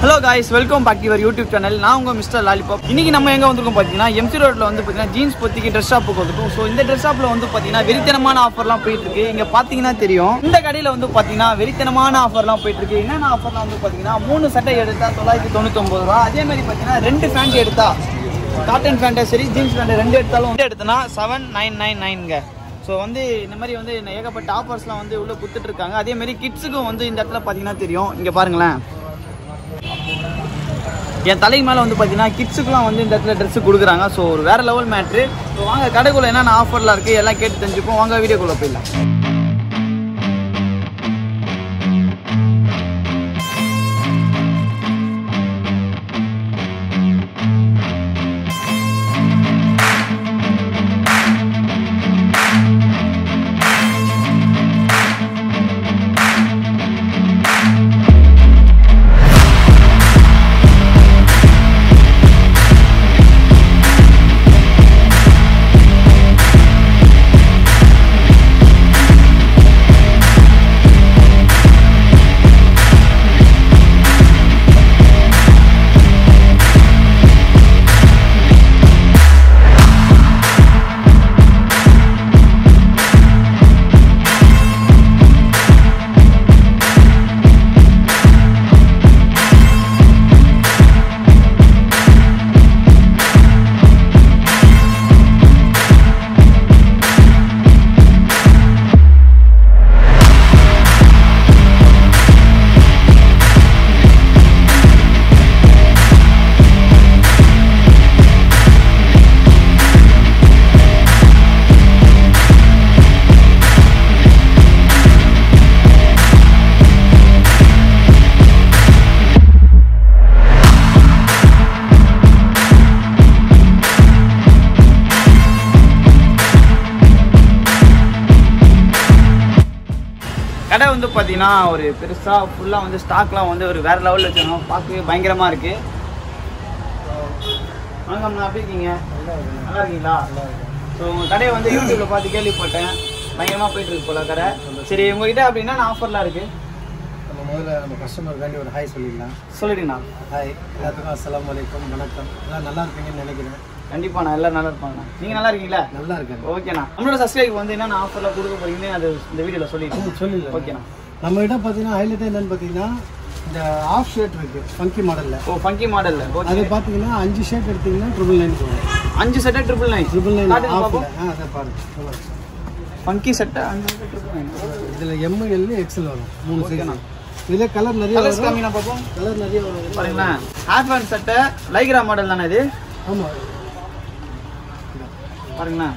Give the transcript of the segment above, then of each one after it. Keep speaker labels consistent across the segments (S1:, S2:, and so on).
S1: Hello guys welcome back your YouTube channel நான் உங்க mister lollipop இன்னைக்கு நம்ம எங்க வந்திருக்கோம் பார்த்தீங்கன்னா எம்சி ரோட்ல வந்து பார்த்தீங்கன்னா ஜீன்ஸ் பொத்திக்கு ட்ரெஸ் ஷாப்புக்கு வந்திருக்கோம் ஸோ இந்த ட்ரெஸ் ஷாப்ல வந்து பார்த்தீங்கன்னா வெறித்தனமான ஆஃபர்லாம் போயிட்டு இருக்கு இங்க பார்த்தீங்கன்னா தெரியும் இந்த கடையில வந்து பார்த்தீங்கன்னா வெறித்தனமான ஆஃபர்லாம் போயிட்டு இருக்கு என்னென்ன ஆஃபர்லாம் வந்து பார்த்தீங்கன்னா மூணு சட்டை எடுத்தா தொள்ளாயிரத்தி தொண்ணூத்தொம்பது ரூபா அதே மாதிரி பார்த்தீங்கன்னா ரெண்டு பேண்ட் எடுத்தா காட்டன் பேண்ட்டை சரி ஜீன்ஸ் பேண்ட் ரெண்டு எடுத்தாலும் வந்து எடுத்தனா செவன் நைன் நைன் நைன்ங்க ஸோ வந்து இந்த மாதிரி வந்து ஏகப்பட்ட ஆஃபர்ஸ்லாம் வந்து உள்ள கொடுத்துட்டு இருக்காங்க அதே மாதிரி கிட்ஸுக்கும் வந்து இந்த இடத்துல பார்த்தீங்கன்னா தெரியும் இங்கே பாருங்களேன் என் தலைக்கு மேலே வந்து பார்த்தீங்கன்னா கிட்ஸுக்குலாம் வந்து இந்த இடத்துல ட்ரெஸ் கொடுக்குறாங்க ஸோ ஒரு வேற லெவல் மேட்ரு ஸோ வாங்க கடைக்குள்ள என்னென்ன ஆஃபர்லாம் இருக்குது எல்லாம் கேட்டு தெரிஞ்சுப்போம் வாங்க வீடியோக்குள்ளே போயிடலாம் கடை வந்து பார்த்தீங்கன்னா ஒரு பெருசாக ஃபுல்லாக வந்து ஸ்டாக்லாம் வந்து ஒரு வேற லெவலில் வச்சிருக்கோம் பார்க்கவே பயங்கரமாக இருக்கு வணக்கம்ண்ணா எப்படி இருக்கீங்க நல்லா இருக்கீங்களா ஸோ உங்கள் கடையை வந்து யூடியூப்ல பார்த்து கேள்விப்பட்டேன் பயங்கரமாக போயிட்டு இருக்கு போல கடை சரி உங்ககிட்ட அப்படின்னா ஆஃபர்லாம் இருக்கு
S2: நம்ம முதல்ல நம்ம கஸ்டமருக்காண்டி ஒரு ஹாய் சொல்லிடலாம்
S1: சொல்லிடுங்கண்ணா
S2: ஹாய் எல்லாத்துக்கும் அஸ்ஸலாமு அலைக்கும் வணக்கம் எல்லாம் நல்லா இருப்பீங்கன்னு நினைக்கிறேன்
S1: கண்டிப்பாக நான் எல்லாரும் நல்லா இருப்பாங்கண்ணா நீங்கள் நல்லா இருக்கீங்களா
S2: நல்லா இருக்கேன்
S1: ஓகேண்ணா நம்மளோட சப்ஸ்கிரைப் வந்து என்னென்ன ஆஃபரில் கொடுக்க போறீங்கன்னு அது இந்த வீடியோவில் சொல்லிடுங்க
S2: சொல்லிடலாம்
S1: ஓகேண்ணா
S2: நம்ம கிட்ட பார்த்தீங்கன்னா ஹைலைட் என்னன்னு பார்த்தீங்கன்னா இந்த ஆஃப் ஷர்ட் இருக்கு ஃபங்கி மாடலில்
S1: ஓ ஃபங்கி மாடலில் ஓகே
S2: அது பார்த்தீங்கன்னா அஞ்சு ஷர்ட் எடுத்தீங்கன்னா ட்ரிபிள் நைன் போகும்
S1: அஞ்சு செட்டை ட்ரிபிள் நைன்
S2: ட்ரிபிள் நைன்
S1: காட்டுங்க
S2: ஆஃப்
S1: பாப்போம்.
S2: ஆ அதை பாருங்க
S1: ஃபங்கி செட்டை அஞ்சு செட்டை ட்ரிபிள் நைன்
S2: இதில் எம் எல் எக்ஸல் வரும் மூணு
S1: ஓகேண்ணா.
S2: சைஸ் இதில் கலர் நிறைய
S1: கலர்ஸ்
S2: வரும்
S1: காமினா பார்ப்போம்
S2: கலர் நிறைய வரும்
S1: பாருங்களேன் ஹாஃப் ஹேண்ட் சட்டை லைக்ரா மாடல் தானே இது
S2: ஆமாம்
S1: பாருங்களேன்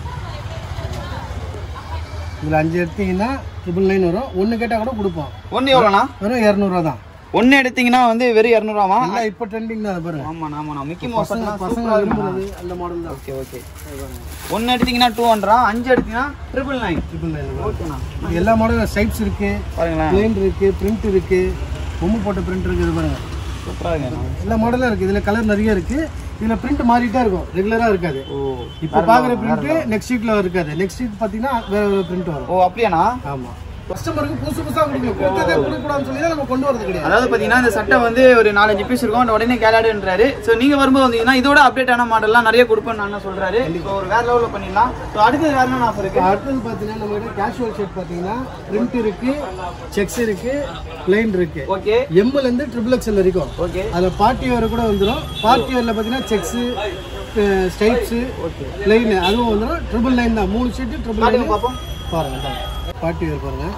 S2: இதில் அஞ்சு எடுத்தீங்கன்னா ட்ரிபிள் நைன் வரும் ஒன்று கேட்டால் கூட கொடுப்போம்
S1: ஒன்று எவ்வளோண்ணா
S2: வெறும் இரநூறுவா தான்
S1: ஒன்று எடுத்தீங்கன்னா வந்து வெறும் இரநூறுவாமா
S2: எல்லாம் இப்போ ட்ரெண்டிங் தான் அதை பாருங்க
S1: ஆமாண்ணா ஆமாண்ணா மிக்கி மவுஸ்
S2: பசங்க பசங்க விரும்புறது அந்த மாடல் தான்
S1: ஓகே ஓகே ஒன்று எடுத்தீங்கன்னா டூ ஹண்ட்ரட் அஞ்சு எடுத்தீங்கன்னா ட்ரிபிள் நைன்
S2: ட்ரிபிள் நைன்
S1: ஓகேண்ணா
S2: எல்லா மாடலும் ஸ்டைப்ஸ் இருக்கு
S1: பாருங்களேன்
S2: பிளேன் இருக்கு பிரிண்ட் இருக்கு பொம்மை போட்ட பிரிண்ட் இருக்கு இது பாருங்க
S1: சூப்பராக இருக்குண்ணா
S2: எல்லா மாடலும் இருக்கு இதுல கலர் நிறைய இருக்கு இதுல பிரிண்ட் மாறிட்டே இருக்கும் ரெகுலரா இருக்காது
S1: ஓ
S2: இப்போ பாக்குற பிரிண்ட் நெக்ஸ்ட் வீக்ல இருக்காது நெக்ஸ்ட் வீக் பாத்தீங்கன்னா வேற வேற பிரிண்ட் வரும்
S1: ஓ அப்படியாண்ணா
S2: ஆமா கஸ்டமருக்கு புதுசு புதுசா கொடுக்கணும் கொடுத்ததே கொடுக்கூடாதுன்னு சொல்லி தான் நம்ம கொண்டு வரது கிடையாது
S1: அதாவது பார்த்தீங்கன்னா இந்த சட்டை வந்து ஒரு நாலஞ்சு பீஸ் இருக்கும் அந்த உடனே கேலாடுன்றாரு ஸோ நீங்கள் வரும்போது வந்தீங்கன்னா இதோட அப்டேட்டான மாடல்லாம் நிறைய கொடுப்பேன்னு நான் சொல்கிறாரு ஸோ ஒரு வேற லெவலில் பண்ணிடலாம் ஸோ அடுத்தது வேற என்ன ஆஃபர் இருக்கு
S2: அடுத்தது பாத்தீங்கன்னா நம்ம கிட்ட கேஷுவல் ஷர்ட் பாத்தீங்கன்னா பிரிண்ட் இருக்கு செக்ஸ் இருக்கு பிளைன் இருக்கு
S1: ஓகே
S2: எம்ல இருந்து ட்ரிபிள் எக்ஸ்எல் வரைக்கும்
S1: ஓகே
S2: அதுல பார்ட்டி வேர் கூட வந்துடும் பார்ட்டி வேர்ல பாத்தீங்கன்னா செக்ஸ் ஸ்டைப்ஸ் பிளைன் அதுவும் வந்துடும் ட்ரிபிள் நைன் தான் மூணு ஷர்ட் ட்ரிபிள்
S1: காட்டுங்க
S2: நைன்
S1: பார்ப்போம்
S2: பாருங்க பார்ட்டி வேர் பாருங்க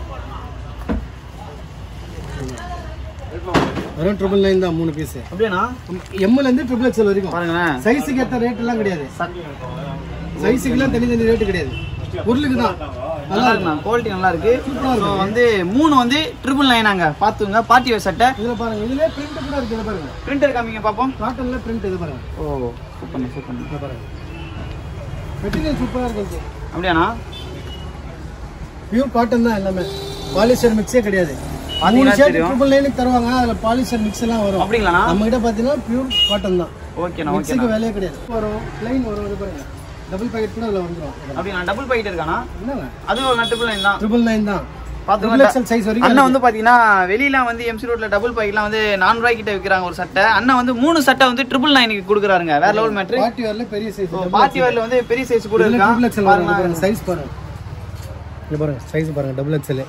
S2: வெறும் ட்ரிபிள் நைன் தான் மூணு பீஸ்
S1: அப்படியாண்ணா
S2: எம்ல இருந்து ட்ரிபிள் எக்ஸ்எல் வரைக்கும்
S1: பாருங்களேன்
S2: சைஸுக்கு ஏற்ற ரேட் எல்லாம் கிடையாது சைஸுக்குலாம் தனி தனி ரேட்டு கிடையாது பொருளுக்கு தான்
S1: நல்லா இருக்குண்ணா குவாலிட்டி நல்லா இருக்கு ஸோ வந்து மூணு வந்து ட்ரிபிள் நைனாங்க பார்த்துங்க பார்ட்டி வேர் சட்டை
S2: இதுல பாருங்க இதுல பிரிண்ட் கூட இருக்கு இதை பாருங்க
S1: பிரிண்டர் காமிங்க பார்ப்போம்
S2: காட்டன்ல பிரிண்ட் இது பாருங்க
S1: ஓ சூப்பர் சூப்பர்
S2: இதை பாருங்க மெட்டீரியல் சூப்பரா இருக்கு
S1: அப்படியாண்ணா
S2: பியூர் காட்டன் தான் எல்லாமே பாலிஸ்டர் மிக்ஸே கிடையாது மூணு
S1: பாத்தீங்கன்னா
S2: ஷர்ட்
S1: தெரியும்.
S2: ட்ரிபிள் நைனுக்கு தருவாங்க அதுல பாலிஸ்டர் மிக்ஸ் எல்லாம் வரும்
S1: அப்படிங்களாண்ணா
S2: நம்ம கிட்ட பாத்தீங்கன்னா பியூர் காட்டன் தான்
S1: ஓகேண்ணா ஓகேண்ணா
S2: மிக்ஸுக்கு வேலையே கிடையாது வரும் பிளைன் வரும் இது பாருங்க டபுள் பாக்கெட் கூட அதுல வந்துரும்
S1: அப்படிண்ணா டபுள் பாக்கெட் இருக்காண்ணா
S2: என்னங்க
S1: அதுவும் ஒரு ட்ரிபிள் நைன் தான்
S2: ட்ரிபிள் நைன் தான் Double XL size வரைக்கும்
S1: அண்ணன் வந்து பாத்தீங்கன்னா வெளியில வந்து எம்சி ரோட்ல டபுள் பைக்லாம் வந்து நானூறு ரூபாய் கிட்ட விற்கிறாங்க ஒரு சட்டை அண்ணன் வந்து மூணு சட்டை வந்து ட்ரிபிள் நைனுக்கு கொடுக்குறாருங்க வேற லெவல் மேட்ரு
S2: பார்ட்டி வரல பெரிய சைஸ்
S1: பார்ட்டி வேர்ல வந்து பெரிய சைஸ் கூட
S2: டபுள்
S1: இருக்கான்
S2: எக்ஸல் பாருங்க சைஸ் பாருங்க இங்க பாருங்க சைஸ் பாருங்க டபுள் எக்ஸல்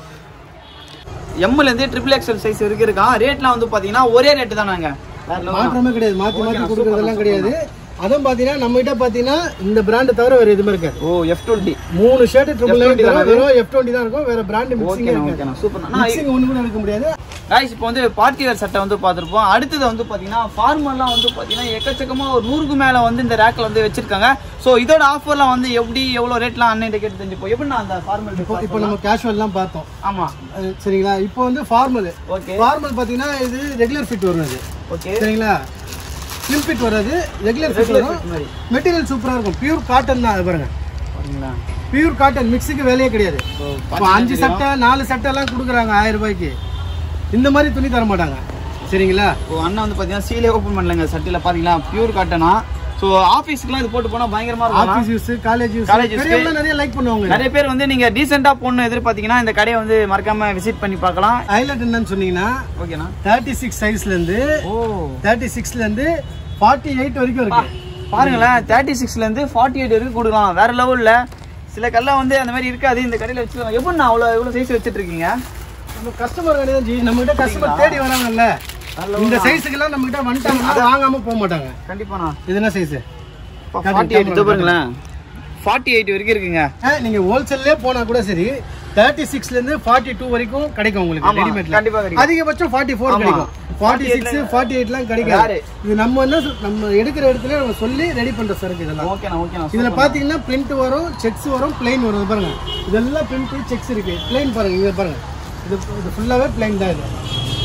S1: எம்ல இருந்து ட்ரிபிள் எக்ஸ்எல் சைஸ் வரைக்கும் இருக்கான் ரேட்லாம் வந்து பாத்தீங்கன்னா ஒரே ரேட்டு தானாங்க வேற level தான்.
S2: மாற்றமே கிடையாது மாத்தி மாத்தி கொடுக்கறதெல்லாம் கிடையாது அதுவும் பாத்தீங்கன்னா நம்ம கிட்ட பாத்தீங்கன்னா இந்த பிராண்ட் தவிர வேற எதுவுமே இருக்காது
S1: ஓ எஃப் டுவெண்ட்டி
S2: மூணு ஷர்ட் ட்ரிபிள்
S1: F20 தானே அது?
S2: வெறும் எஃப் டுவெண்ட்டி தான் இருக்கும் வேற பிராண்ட் மிக்சிங்
S1: ஓகேண்ணா
S2: இருக்காது
S1: ஓகேண்ணா சூப்பர்
S2: மிக்சிங் ஒண்ணு கூட எடுக்க முடியாது
S1: காய்ஸ் இப்போ வந்து பார்ட்டி வேர் சட்டை வந்து பார்த்துருப்போம் அடுத்தது வந்து பார்த்தீங்கன்னா ஃபார்மர்லாம் வந்து பார்த்தீங்கன்னா எக்கச்சக்கமாக ஒரு நூறுக்கு மேலே வந்து இந்த ரேக்கில் வந்து வச்சிருக்காங்க ஸோ இதோட ஆஃபர்லாம் வந்து எப்படி எவ்வளோ ரேட்லாம் அண்ணன் கேட்டு தெரிஞ்சுப்போம் எப்படின்னா அந்த ஃபார்மல்
S2: இப்போ இப்போ நம்ம கேஷுவல்லாம் பார்த்தோம்
S1: ஆமாம்
S2: அது சரிங்களா இப்போ வந்து ஃபார்மல்
S1: ஓகே
S2: ஃபார்மல் பாத்தீங்கன்னா இது ரெகுலர் ஃபிட் வரும் இது
S1: ஓகே
S2: சரிங்களா ஸ்லிம் ஃபிட் வராது ரெகுலர் ஃபிட்
S1: ரெகுலர்
S2: வரும்
S1: மாதிரி
S2: மெட்டீரியல் சூப்பரா இருக்கும் பியூர் காட்டன் தான் அது பாருங்க
S1: சரிங்களா
S2: பியூர் காட்டன் மிக்ஸுக்கு வேலையே கிடையாது
S1: ஸோ
S2: இப்போ அஞ்சு சட்டை நாலு சட்டை எல்லாம் கொடுக்குறாங்க ஆயிரம் ரூபாய்க்கு இந்த மாதிரி துணி தர மாட்டாங்க சரிங்களா
S1: இப்போ அண்ணன் வந்து பார்த்தீங்கன்னா சீலே ஓப்பன் பண்ணலங்க சட்டையில் பார்த்தீங்களா பியூர் காட்டனா ஸோ ஆஃபீஸ்க்குலாம் இது போட்டு போனால் பயங்கரமாக இருக்கும்
S2: office use college use
S1: College use.
S2: பெரியவங்க நிறைய லைக் பண்ணுவாங்க
S1: நிறைய பேர் வந்து நீங்கள் டீசெண்டாக போடணும் எதிர்பார்த்தீங்கன்னா இந்த கடையை வந்து மறக்காம விசிட் பண்ணி பார்க்கலாம்
S2: ஹைலைட் என்னன்னு சொன்னீங்கன்னா
S1: ஓகேண்ணா
S2: தேர்ட்டி சிக்ஸ் சைஸ்ல இருந்து
S1: ஓ
S2: தேர்ட்டி சிக்ஸ்ல இருந்து ஃபார்ட்டி எயிட் வரைக்கும் இருக்கு
S1: பாருங்களேன் தேர்ட்டி சிக்ஸ்லேருந்து ஃபார்ட்டி எயிட் வரைக்கும் கொடுக்கலாம் வேற லெவலில் சில கல்லாம் வந்து அந்த மாதிரி இருக்காது இந்த கடையில் வச்சுக்கலாம் எப்படிண்ணா அவ்வளோ எவ்வளோ சைஸ் வச்சுட்டு இருக்கீங்க
S2: நம்ம கஸ்டமர் கிடையாது ஜி நம்ம கிட்ட கஸ்டமர் தேடி வராங்கல்ல இந்த சைஸுக்கெல்லாம் நம்ம கிட்ட வந்துட்டாங்கன்னா வாங்காம போக மாட்டாங்க
S1: கண்டிப்பாண்ணா
S2: இது என்ன சைஸ்
S1: ஃபார்ட்டி எயிட் பாருங்களேன் ஃபார்ட்டி எயிட் வரைக்கும் இருக்குங்க
S2: நீங்க ஹோல்சேல்லே போனா கூட சரி தேர்ட்டி சிக்ஸ்ல இருந்து ஃபார்ட்டி டூ வரைக்கும் கிடைக்கும் உங்களுக்கு
S1: ஆமா,
S2: ரெடிமேட்ல
S1: கண்டிப்பா கிடைக்கும்.
S2: அதிகபட்சம் ஃபார்ட்டி ஃபோர்
S1: ஆமா.
S2: கிடைக்கும் ஃபார்ட்டி சிக்ஸ் ஃபார்ட்டி எயிட்லாம் கிடைக்காது
S1: யாரு?
S2: இது நம்ம என்ன சொல்- நம்ம எடுக்கிற இடத்துல நம்ம சொல்லி ரெடி பண்ற சரக்கு இதெல்லாம்
S1: ஓகேண்ணா ஓகேண்ணா
S2: இதுல பாத்தீங்கன்னா பிரிண்ட் வரும் செக்ஸ் வரும் பிளைன் வரும் இது பாருங்க இதெல்லாம் பிரிண்ட் செக்ஸ் இருக்கு பிளைன் பாருங்க இங்க பாருங்க இது இது ஃபுல்லாவே பிளைன் தான் இது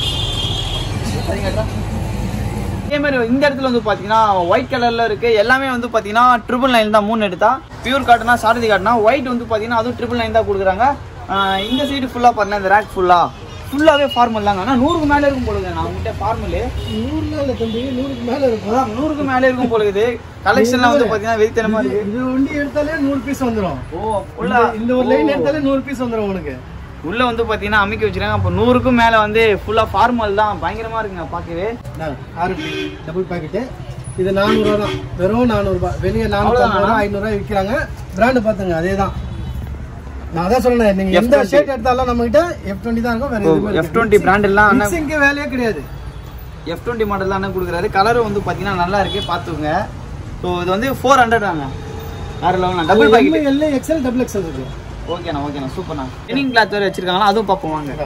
S1: அதே மாதிரி இந்த இடத்துல வந்து பார்த்தீங்கன்னா ஒயிட் கலர்ல இருக்கு எல்லாமே வந்து பார்த்தீங்கன்னா ட்ரிபிள் நைன் தான் மூணு எடுத்தா பியூர் காட்டுனா சாரதி காட்டுனா ஒயிட் வந்து பார்த்தீங்கன்னா அதுவும் ட்ரிபிள் நைன் தான் கொடுக்குறாங்க ஆஹ் இந்த சைடு ஃபுல்லாக பாருங்க இந்த ரேக் ஃபுல்லா ஃபுல்லாகவே ஃபார்மல் தாங்க ஆனால் நூறுக்கு மேலே இருக்கும் போலுங்க நான் உங்ககிட்ட ஃபார்மலு
S2: நூறு நாள் தம்பி நூறுக்கு மேல இருக்கும்
S1: அதான் நூறுக்கு மேலே இருக்கும் போலுது கலெக்ஷன்லாம் வந்து பார்த்தீங்கன்னா வெறித்தனமா இருக்கு
S2: இது ஒண்டி எடுத்தாலே நூறு பீஸ் வந்துடும்
S1: ஓ ஃபுல்லா
S2: இந்த ஒரு லைன் எடுத்தாலே நூறு பீஸ் வந்துடும் உனக்கு
S1: உள்ள வந்து பார்த்தீங்கன்னா அமைக்க வச்சிருக்காங்க அப்போ நூறுக்கும் மேலே வந்து ஃபுல்லாக ஃபார்மல் தான் பயங்கரமா இருக்குங்க பார்க்கவே
S2: ஆறு டபுள் பாக்கெட்டு இது நானூறுவா தான் வெறும் நானூறுபா வெளியே நானூற்றி ரூபா ஐநூறுரூவா விற்கிறாங்க பிராண்டு பார்த்துங்க அதே தான் நான் அதான் சொன்னேன் நீங்க எந்த ஷர்ட் எடுத்தாலும் நம்ம கிட்ட எஃப் டுவெண்ட்டி தான் இருக்கும் வேற எதுவுமே
S1: எஃப் டுவெண்ட்டி பிராண்ட் எல்லாம் அண்ணன்
S2: மிக்சிங்க்கு வேலையே கிடையாது
S1: எஃப் டுவெண்ட்டி மாடல் தான் கொடுக்குறாரு கலரும் வந்து பார்த்தீங்கன்னா நல்லா இருக்கு பார்த்துக்கோங்க ஸோ இது வந்து ஃபோர் ஹண்ட்ரட் தாங்க வேற லெவல் டபுள் பாக்கெட்
S2: எல்லாம் எக்ஸல் டபுள் எக்ஸல் இருக்கு
S1: ஓகேண்ணா ஓகேண்ணா சூப்பர்ண்ணா டெனிங் கிளாத் வேறு வச்சிருக்காங்களா அதுவும் பார்ப்போம் வாங்க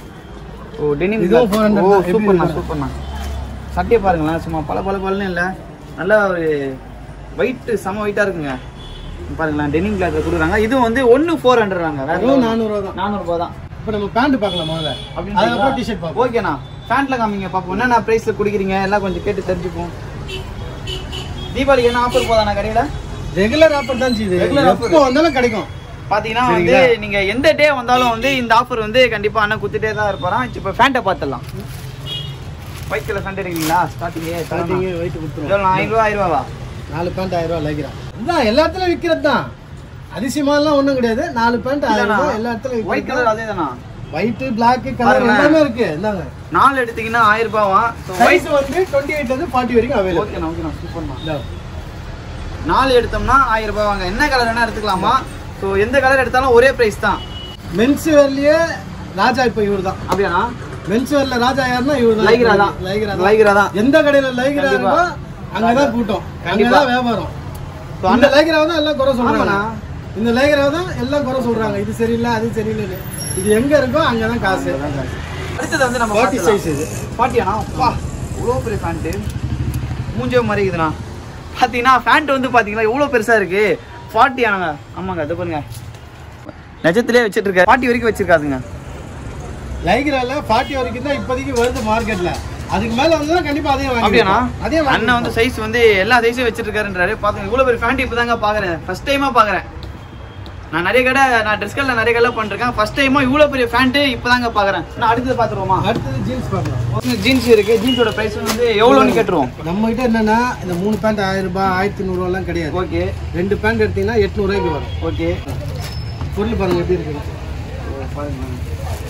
S1: ஓ டெனிம்
S2: இதுவும் 400
S1: ஓ
S2: தான். எப்படி
S1: சூப்பர்ண்ணா
S2: இருக்கு?
S1: சூப்பர்ண்ணா சட்டையை பாருங்களேன் சும்மா பல பல பலன்னு இல்லை நல்லா ஒரு ஒயிட் செம ஒயிட்டாக இருக்குங்க பாருங்களேன் டெனிம் கிளாத் கொடுக்குறாங்க இதுவும் வந்து ஒன்று ஃபோர் ஹண்ட்ரட் வாங்க வேற
S2: வெறும் நானூறுவா தான்
S1: நானூறுபா தான்
S2: இப்போ நம்ம பேண்ட் பார்க்கலாம் முதல்ல அதுக்கப்புறம் டிஷர்ட் பார்ப்போம்
S1: ஓகேண்ணா பேண்ட்ல காமிங்க பார்ப்போம் என்னென்ன ப்ரைஸில் குடிக்கிறீங்க எல்லாம் கொஞ்சம் கேட்டு தெரிஞ்சுப்போம் தீபாவளிக்கு என்ன ஆஃபர் போதாண்ணா கடையில்
S2: ரெகுலர் ஆஃபர் தான் இது
S1: Regular offer.
S2: எப்போ வந்தாலும் கிடைக்கும்
S1: பாத்தீங்கன்னா வந்து நீங்க எந்த டே வந்தாலும் வந்து இந்த ஆஃபர் வந்து கண்டிப்பா அண்ணன் குத்துட்டே தான் இருப்பாராம் இப்போ ஃபேண்ட்டை பார்த்துடலாம் ஒயிட் கலர் ஃபேண்ட் எடுக்கிறீங்களா ஸ்டார்டிங்கே
S2: ஸ்டார்டிங் வெயிட் கொடுத்துருவோம்
S1: எவ்வளோ ஆயிரம் ரூபா ஆயிரம் ரூபாவா
S2: நாலு பேண்ட் ஆயிரம் ரூபா லைக்கிறான் இதான் எல்லா இடத்துலயும் விற்கிறது தான் அதிசயமாலாம் ஒண்ணும் கிடையாது நாலு பேண்ட் ஆயிரம் ரூபாய் எல்லா இடத்துலயும்
S1: ஒயிட் கலர் அதே தானா
S2: ஒயிட் பிளாக் கலர்
S1: பாருங்களேன்.
S2: எல்லாமே இருக்கு இந்தாங்க
S1: நாலு எடுத்தீங்கன்னா ஆயிரம் ரூபாவா
S2: சைஸ் வந்து டுவெண்ட்டி எயிட் வந்து ஃபார்ட்டி வரைக்கும் அவைலபிள்
S1: ஓகேண்ணா ஓகேண்ணா சூப்பர்ண்ணா நாலு எடுத்தோம்னா ஆயிரம் ரூபாய் வாங்க என்ன கலர் வேணா எடுத்துக்கலாமா ஸோ எந்த கலர் எடுத்தாலும் ஒரே பிரைஸ் தான்
S2: மென்ஸ் வேர்லயே ராஜா இப்போ இவர் தான்
S1: அப்படியாண்ணா
S2: மென்ஸ் வேர்ல ராஜா யாருன்னா இவர் தான்
S1: லைக்ரா தான்
S2: லைக்ரா தான்
S1: லைக்ரா தான்
S2: எந்த கடையில லைக்ரா இருக்கோ அங்கதான் கூட்டம் அங்கதான் வியாபாரம் அந்த லைக்ராவை தான் எல்லாம் குறை சொல்றாங்க
S1: ஆமாண்ணா.
S2: இந்த லைக்ராவை தான் எல்லாம் குறை சொல்றாங்க இது சரியில்லை அது சரியில்லை இது எங்க இருக்கோ அங்கதான் காசு
S1: அடுத்தது வந்து நம்ம
S2: ஃபார்ட்டி
S1: பார்த்துடலாம்.
S2: சைஸ் இது
S1: பாட்டியாண்ணா வா இவ்வளோ பெரிய ஃபேண்ட்டு மூஞ்சே மாதிரி இருக்குதுண்ணா பார்த்தீங்கன்னா ஃபேண்ட் வந்து பார்த்தீங்களா எவ்வளோ பெருசாக இருக்கு ஃபார்ட்டி ஆனாங்க ஆமாங்க அது பாருங்க நிஜத்திலே வச்சுட்டு இருக்க ஃபார்ட்டி வரைக்கும் வச்சிருக்காதுங்க
S2: லைக்ரால ஃபார்ட்டி வரைக்கும் தான் இப்போதைக்கு வருது மார்க்கெட்ல அதுக்கு மேல வந்தா கண்டிப்பா அதே வாங்கி
S1: அப்படியாண்ணா
S2: அதே வாங்கி
S1: அண்ணன் வந்து சைஸ் வந்து எல்லா சைஸும் வச்சிட்டு இருக்காருன்றாரு பாத்துங்க இவ்வளோ பெரிய ஃபேண்ட் இப்போ தாங்க பார்க்குறேன் ஃபர்ஸ்ட் டைமாக பார்க்குறேன் நான் நிறைய கடை நான் ட்ரெஸ் கடையில் நிறைய கடை பண்ணிருக்கேன் ஃபர்ஸ்ட் டைமாக இவ்வளோ பெரிய ஃபேண்ட்டு இப்போ தாங்க பார்க்குறேன் நான் அடுத்தது பார்த்துருவோமா
S2: அடுத்தது ஜீன்ஸ் பார்க்கலாம்
S1: ஜீன்ஸ் இருக்கு ஜீன்ஸோட ப்ரைஸ் வந்து எவ்வளோன்னு கேட்டுருவோம்
S2: நம்ம கிட்ட என்னன்னா இந்த மூணு பேண்ட் ஆயிரம் ரூபாய் ஆயிரத்தி நூறுரூவா எல்லாம் கிடையாது
S1: ஓகே
S2: ரெண்டு பேண்ட் எடுத்தீங்கன்னா எட்நூறுவாய்க்கு வரும்
S1: ஓகே
S2: பொருள் பாருங்க எப்படி இருக்கு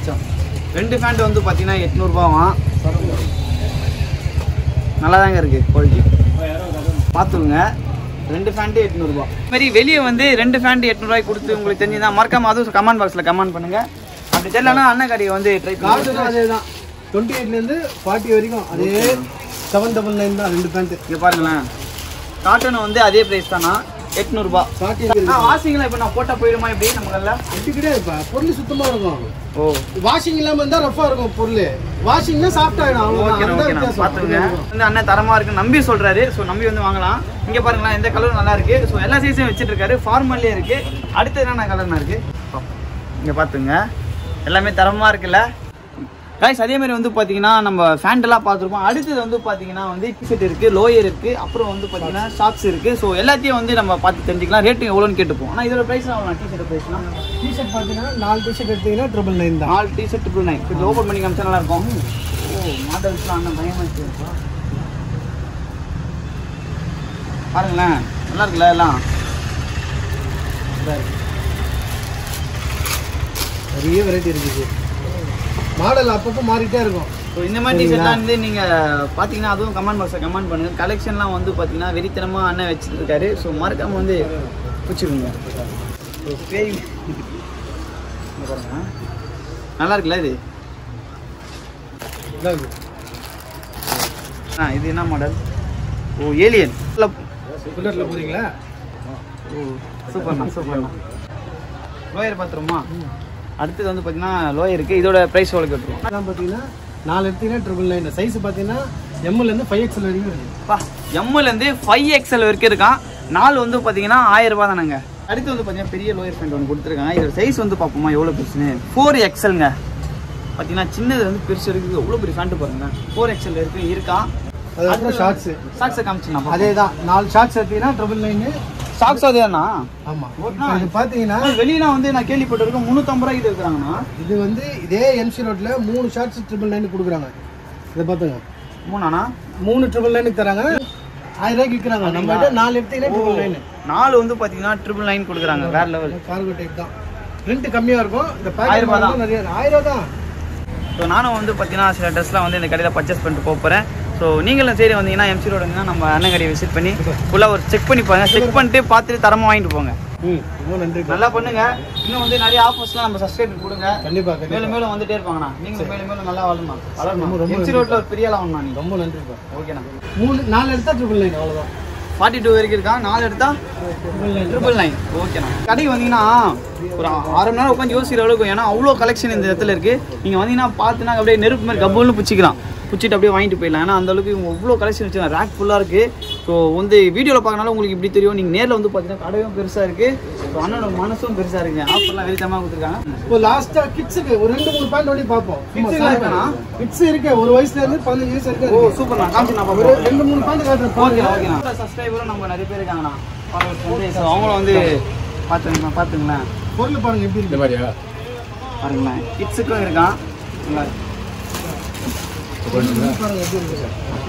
S2: மச்சான்
S1: ரெண்டு ஃபேண்ட் வந்து பார்த்தீங்கன்னா எட்நூறுபாவாம் நல்லா தாங்க இருக்கு குவாலிட்டி பார்த்துருங்க ரெண்டு ஃபேண்ட்டு எட்நூறுபா மாதிரி வெளியே வந்து ரெண்டு ஃபேண்ட் எட்நூறுபாய்க்கு கொடுத்து உங்களுக்கு தெரிஞ்சுதான் மறக்காம அதுவும் கமெண்ட் பாக்ஸில் கமெண்ட் பண்ணுங்க அப்படி தெரியலனா அண்ணன் கடையை வந்து ட்ரை
S2: கார்டு
S1: பண்ணுங்க
S2: அதே தான் டுவெண்ட்டி எயிட்லேருந்து ஃபார்ட்டி வரைக்கும் அதே செவன் டபுள் நைன் தான் ரெண்டு பேண்ட்டு
S1: இங்கே பாருங்களேன் காட்டன் வந்து அதே ப்ரைஸ் தானா எட்நூறுபா
S2: ஃபார்ட்டி
S1: ஆ வாஷிங்லாம் இப்போ நான் போட்டால் போயிடுமா இப்படி நமக்கல்ல
S2: அப்படி கிடையாதுப்பா பொருள் சுத்தமாக இருக்கும்
S1: ஓ
S2: வாஷிங் இல்லாமல் இருந்தால் ரஃபாக இருக்கும் பொருள் வாஷிங்னா சாஃப்ட் ஆகிடும் அவ்வளோதான்
S1: ஓகே
S2: அதுதான்
S1: ஓகே
S2: வித்தியாசம்.
S1: பார்த்துங்க வந்து அண்ணன் தரமா இருக்கு நம்பி சொல்றாரு ஸோ நம்பி வந்து வாங்கலாம் இங்க பாருங்களேன் எந்த கலரும் நல்லா இருக்கு ஸோ எல்லா சைஸும் வச்சிட்டு இருக்காரு ஃபார்மல்லே இருக்கு அடுத்து என்னென்ன கலர்னா இருக்கு இங்க பாத்துங்க எல்லாமே தரமா இருக்குல்ல கைஸ் அதே மாதிரி வந்து பாத்தீங்கன்னா நம்ம ஃபேண்ட் எல்லாம் பார்த்துருப்போம் அடுத்தது வந்து பாத்தீங்கன்னா வந்து டிஷர்ட் இருக்கு லோயர் இருக்கு அப்புறம் வந்து பாத்தீங்கன்னா ஷார்ட்ஸ் இருக்கு ஸோ எல்லாத்தையும் வந்து நம்ம பார்த்து தெரிஞ்சுக்கலாம் ரேட்டு எவ்வளோன்னு கேட்டுப்போம் ஆனால் இதோட ப்ரைஸ் எவ்வளோ டிஷர்ட் ப்ரைஸ்லாம்
S2: டிஷர்ட் பார்த்தீங்கன்னா நாலு டிஷர்ட் எடுத்தீங்கன்னா ட்ரிபிள் நைன் தான்
S1: நாலு டிஷர்ட் ட்ரிபிள் நைன் கொஞ்சம் ஓப்பன் பண்ணி காமிச்சா நல்லா இருக்கும் ஓ மாடல்ஸ்லாம் அண்ணன் பயமா இருக்கு பாருங்களேன் நல்லா இருக்குல்ல எல்லாம்
S2: நிறைய வெரைட்டி இருக்குது மாடல் அப்பப்போ மாறிட்டே இருக்கும்
S1: ஸோ இந்த மாதிரி டிஷர்ட்லாம் வந்து நீங்கள் பார்த்தீங்கன்னா அதுவும் கமெண்ட் பாக்ஸில் கமெண்ட் பண்ணுங்க கலெக்ஷன்லாம் வந்து பார்த்தீங்கன்னா வெறித்தனமாக அண்ணன் வச்சுட்டு இருக்காரு ஸோ மறக்காம வந்து பிடிச்சிருங்க பேய் இங்க பாருங்க நல்லா இருக்குல்ல இது
S2: இதான் இது.
S1: ஆ இது என்ன மாடல் ஓ ஏலியன்
S2: புல்லட்ல போறீங்களா
S1: ஓ சூப்பர்ண்ணா சூப்பர்ண்ணா லோயர் பார்த்துருமா அடுத்தது வந்து பார்த்தீங்கன்னா லோயருக்கு இதோட ப்ரைஸ் எவ்வளோ கேட்டுருவோம்
S2: அதான் பார்த்தீங்கன்னா நாலு எடுத்தீங்கன்னா ட்ரிபிள் நைன் சைஸ் பார்த்தீங்கன்னா எம்எல்லேருந்து ஃபைவ் எக்ஸ்எல் வரைக்கும் இருக்குது
S1: பா எம்எல்லேருந்து ஃபைவ் எக்ஸ்எல் வரைக்கும் இருக்கான் நாலு வந்து பார்த்தீங்கன்னா ஆயிரம் ரூபாய் தானேங்க அடுத்து வந்து பார்த்தீங்கன்னா பெரிய லோயர் பேண்ட் ஒன்று கொடுத்துருக்காங்க இதோட சைஸ் வந்து பார்ப்போமா எவ்வளோ பெருசுன்னு ஃபோர் எக்ஸ்எல்ங்க பார்த்தீங்கன்னா சின்னது வந்து பெருசு இருக்குது எவ்வளோ பெரிய ஃபேண்ட்டு பாருங்க ஃபோர் எக்ஸ்எல் இருக்கு இருக்கான்
S2: அதுக்கப்புறம் ஷார்ட்ஸு
S1: சாக்ஸை காமிச்சுண்ணா
S2: அதே தான் நாலு ஷார்ட்ஸ் எடுத்தீங்கன்னா ட்ரிபிள் நைனு
S1: சாக்ஸ் அதேண்ணா
S2: ஆமாம்
S1: ஓகே.
S2: இது பார்த்தீங்கன்னா
S1: வெளியில வந்து நான் கேள்விப்பட்டிருக்கேன் முந்நூற்றம்பது ரூபாய்க்கு இருக்கிறாங்கண்ணா
S2: இது வந்து இதே எம்சி ரோட்ல மூணு ஷார்ட்ஸ் ட்ரிபிள் நைன் கொடுக்குறாங்க இதை பார்த்துங்க
S1: மூணாண்ணா
S2: மூணு ட்ரிபிள் நைனுக்கு தராங்க ஆயிரம் ரூபாய்க்கு விற்கிறாங்க நம்ம கிட்ட நாலு எடுத்தீங்கன்னா ட்ரிபிள் நைன்
S1: நாலு வந்து பார்த்தீங்கன்னா ட்ரிபிள் நைன் கொடுக்குறாங்க வேற லெவல்
S2: கார்கோ டைப் தான் பிரிண்ட் கம்மியா இருக்கும் இந்த
S1: ஆயிரம்
S2: பேக்கெட்
S1: ரூபாய் தான்.
S2: நிறைய ஆயிரம் ரூபாய் தான்
S1: ஸோ நானும் வந்து பார்த்தீங்கன்னா சில ட்ரெஸ்லாம் வந்து இந்த கடையில் பர்ச்சேஸ் பண்ணிட்டு போக போகிறேன் ஸோ நீங்களும் சரி வந்தீங்கன்னா எம்சி ரோடு வந்தீங்கன்னா நம்ம அண்ணன் கடையை விசிட் பண்ணி ஃபுல்லாக ஒரு செக் பண்ணி பாருங்க செக் பண்ணிட்டு பார்த்துட்டு தரமாக வாங்கிட்டு போங்க
S2: ம் ரொம்ப நன்றி
S1: நல்லா பண்ணுங்க இன்னும் வந்து நிறைய ஆஃபர்ஸ்லாம் நம்ம சப்ஸ்கிரைப் கொடுங்க
S2: கண்டிப்பா கண்டிப்பா
S1: மேலும் மேலும் வந்துட்டே இருப்பாங்கண்ணா நீங்களும் மேலும் மேலும் நல்லா வளரணும்
S2: ரொம்ப,
S1: வளரணும்
S2: ரொம்ப
S1: எம்சி ரோட்டில் ஒரு பெரிய ஆளாக வரணும் நீங்கள்
S2: ரொம்ப நன்றிப்பா
S1: ஓகேண்ணா
S2: மூணு நாலு எடுத்தா ட்ரிபிள் நைன் அவ்வளோதான்
S1: ஃபார்ட்டி டூ வரைக்கும் இருக்கா நாலு எடுத்தா
S2: ட்ரிபிள் நைன்
S1: ட்ரிபிள் நைன் ஓகேண்ணா கடைக்கு வந்தீங்கன்னா ஒரு அரை மணி நேரம் உட்காந்து யோசிக்கிற அளவுக்கு ஏன்னா அவ்வளோ கலெக்ஷன் இந்த இடத்துல இருக்கு நீங்கள் வந்தீங்கன்னா பார்த்துனா அப்படியே நெருப்பு மாதிரி கப்புன்னு பிடிச்சிக்கலாம் பிடிச்சிட்டு அப்படியே வாங்கிட்டு போயிடலாம் ஏன்னா அந்த அளவுக்கு இவங்க அவ்வளோ கலெக்ஷன் வச்சு ரேக் ஃபுல்லாக இருக்கு ஸோ வந்து வீடியோவில் பார்க்கறனால உங்களுக்கு இப்படி தெரியும் நீங்கள் நேரில் வந்து பார்த்தீங்கன்னா கடையும் பெருசாக இருக்கு ஸோ அண்ணனோட மனசும் பெருசாக இருக்குங்க ஆஃபர்லாம் வெளித்தமாக கொடுத்துருக்காங்க
S2: இப்போ லாஸ்டா கிட்ஸுக்கு ஒரு ரெண்டு மூணு பேண்ட் ஓடி பார்ப்போம்
S1: Kids எல்லாம் இருக்காண்ணா?
S2: கிட்ஸ் இருக்கு ஒரு வயசுல இருந்து பதினஞ்சு வயசு
S1: ஓ
S2: இருக்கு
S1: சூப்பர் நான் காமிச்சு நான்
S2: ஒரு
S1: பார்க்குறேன்
S2: ரெண்டு மூணு பேண்ட் காட்டுறேன்
S1: ஓகே
S2: பாருங்க
S1: ஓகேண்ணா சப்ஸ்கிரைபரும் நம்ம நிறைய பேர் இருக்காங்கண்ணா followers வந்து ஸோ அவங்களும் வந்து பார்த்துங்க பார்த்துங்களேன்
S2: பொருள் பாருங்க எப்படி இருக்கு
S1: பாருங்களேன் கிட்ஸுக்கும் இருக்கான் நல்லா இருக்கு.
S2: பொருள் பாருங்க எப்படி இருக்கு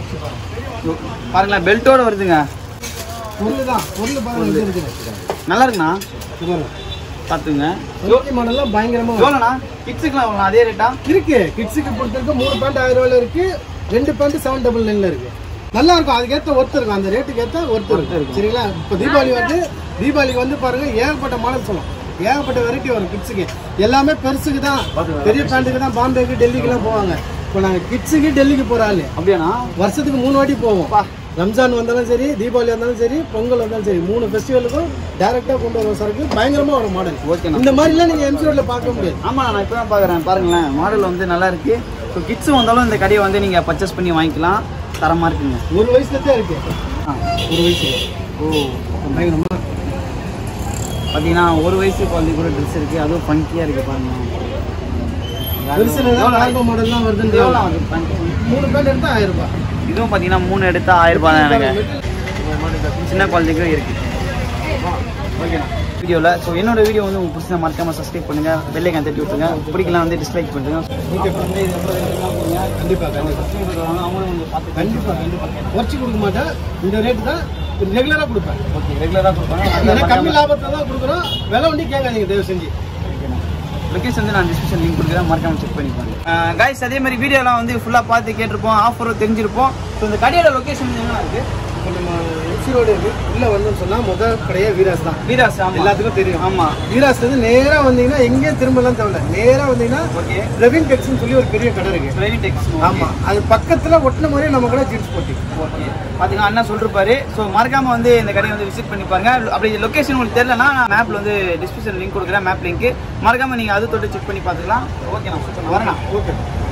S1: பாருங்களேன் பெல்ட்டோட வருதுங்க
S2: பொருள் தான் பொருள் பாருங்க எப்படி இருக்கு
S1: நல்லா இருக்குண்ணா
S2: இது பாருங்க
S1: பார்த்துங்க
S2: யோகி மாடல்லாம் பயங்கரமா வரும்.
S1: எவ்வளோண்ணா கிட்ஸுக்குலாம் எவ்வளோ அதே ரேட்டா
S2: இருக்கு கிட்ஸுக்கு பொறுத்தவரைக்கும் மூணு பேண்ட் ஆயிரம் ரூபாயில இருக்கு ரெண்டு பேண்ட் செவன் டபுள் நைன்ல இருக்கு நல்லா இருக்கும் அதுக்கேற்ற ஒர்த்து இருக்கும் அந்த ரேட்டுக்கு ஏற்ற ஒர்த்து இருக்கும் சரிங்களா இப்போ தீபாவளி வந்து தீபாவளிக்கு வந்து பாருங்க ஏகப்பட்ட மாடல் சொல்லலாம் ஏகப்பட்ட வெரைட்டி வரும் கிட்ஸுக்கு எல்லாமே பெருசுக்கு தான் பெரிய பேண்ட்டுக்கு தான் பாம்பேக்கு டெல்லிக்குலாம் போவாங்க இப்போ நாங்கள் கிட்ஸுக்கு டெல்லிக்கு போகிற ஆளு
S1: அப்படியாண்ணா
S2: வருஷத்துக்கு மூணு வாட்டி போவோம் ரம்ஜான் வந்தாலும் சரி தீபாவளி வந்தாலும் சரி பொங்கல் வந்தாலும் சரி மூணு ஃபெஸ்டிவலுக்கும் டேரெக்டாக கொண்டு வர சரக்கு பயங்கரமாக வரும் மாடல்
S1: ஓகேண்ணா
S2: இந்த மாதிரிலாம் நீங்கள் எம்சி ரோட்ல பார்க்க முடியாது
S1: ஆமாண்ணா நான் இப்போ தான் பார்க்குறேன் பாருங்களேன் மாடல் வந்து நல்லா இருக்கு ஸோ கிட்ஸும் வந்தாலும் இந்த கடையை வந்து நீங்கள் பர்ச்சேஸ் பண்ணி வாங்கிக்கலாம் தரமாக இருக்குங்க
S2: ஒரு வயசுல தான் இருக்கு
S1: ஆ
S2: ஒரு வயசுல
S1: ஓ
S2: பயங்கரமா
S1: பார்த்தீங்கன்னா ஒரு வயசு குழந்தை கூட ட்ரெஸ் இருக்குது அதுவும் ஃபங்கியாக இருக்குது பாருங்க
S2: பெருசுல தான் கார்கோ மாடல்லாம் வருதுன்னு
S1: எவ்வளோ ஆகுது funky?
S2: மூணு பேண்ட் எடுத்தா ஆயிரம் ரூபாய்
S1: இதுவும் பார்த்தீங்கன்னா மூணு எடுத்தா ஆயிரம் ரூபாய் தான் எனக்கு சின்ன குழந்தைக்கும் இருக்கு ஓகேண்ணா வீடியோவில் ஸோ என்னோட வீடியோ வந்து உங்களுக்கு பிடிச்சா மறக்காம சப்ஸ்கிரைப் பண்ணுங்க பெல்லைக்கான் தட்டி விட்டுருங்க பிடிக்கலாம் வந்து டிஸ்லைக் பண்ணுங்க
S2: ஓகே கண்டிப்பா கண்டிப்பா
S1: அவங்களும் வந்து பார்த்து
S2: கண்டிப்பா கண்டிப்பா குறைச்சி கொடுக்க மாட்டேன் இந்த ரேட்டு தான் ரெகுலரா கொடுப்பேன்
S1: ஓகே ரெகுலராக கொடுப்பாங்க
S2: ஏன்னா கம்மி லாபத்தை தான் கொடுக்குறோம் விலை வண்டி கேட்காதீங்க தயவு செஞ்சு
S1: லொகேஷன் வந்து நான் டிஸ்கிரிப்ஷன் லிங்க் கொடுக்குறேன் மறக்காம செக் பண்ணிப்பாங்க கைஸ் அதே மாதிரி வீடியோலாம் வந்து ஃபுல்லாக பார்த்து கேட்டிருப்போம் ஆஃபரும் தெரிஞ்சிருப்போம் ஸோ இந்த கடையோட லொகேஷன் வந்து என்ன இருக்கு
S2: இப்போ நம்ம எம்சி ரோடு இருக்கு உள்ள வந்தோம்னு சொன்னா முதல் கடையே வீராஸ் தான்
S1: வீராஸ் ஆமா
S2: எல்லாத்துக்கும் தெரியும்
S1: ஆமா
S2: வீராஸ் வந்து நேரா வந்தீங்கன்னா எங்கேயும் திரும்பலாம் தேவையில்ல நேரா வந்தீங்கன்னா
S1: ஓகே
S2: பிரவீன் டெக்ஸ்னு சொல்லி ஒரு பெரிய கடை இருக்கு
S1: டிரைவிங் டெக்ஸ்
S2: ஆமா அது பக்கத்துல ஒட்டின மாதிரியே நம்ம கடை ஜீன்ஸ் போட்டி
S1: ஓகே பாத்தீங்கன்னா அண்ணா சொல்லிருப்பாரு ஸோ மறக்காம வந்து இந்த கடையை வந்து விசிட் பண்ணி பாருங்க அப்படி லொகேஷன் உங்களுக்கு தெரியலனா நான் மேப்ல வந்து டிஸ்கிரிப்ஷன் லிங்க் கொடுக்குறேன் மேப் லிங்க் மறக்காம நீங்க அது தொட்டு செக் பண்ணி பார்த்துக்கலாம் ஓகே நான் வரேன்
S2: ஓகே